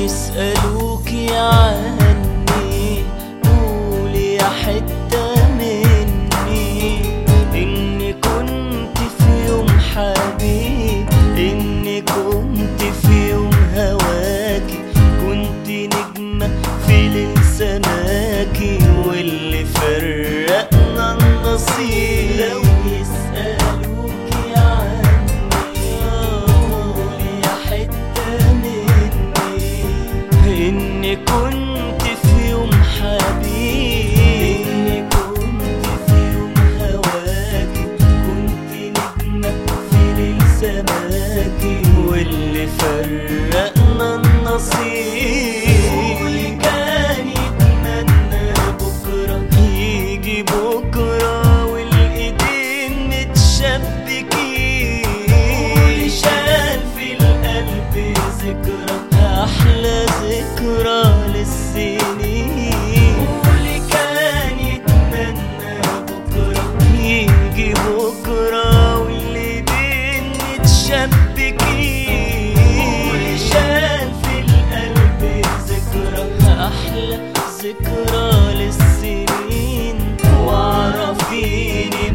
يسألوكي عني قولي يا حتة مني إني كنت في يوم حبيب إني كنت في يوم هواكي كنت نجمة في ليل سماكي واللي فرقنا النصيب لو يسألوكي عني قولي يا حتة مني إني كنت في يوم حبيب إني كنت في يوم هواكي كنت نجمة في ليل سماكي واللي فرقنا النصيب واللي كان يتمنى بكرة يجي بكرة والإيدين متشبكين واللي شال في القلب ذكرى أحلى ذكرى للسنين واللي كان يتمنى بكرة يجي بكرة والإيدين متشبكين واللي شال في القلب ذكرى أحلى ذكرى للسنين وعرفيني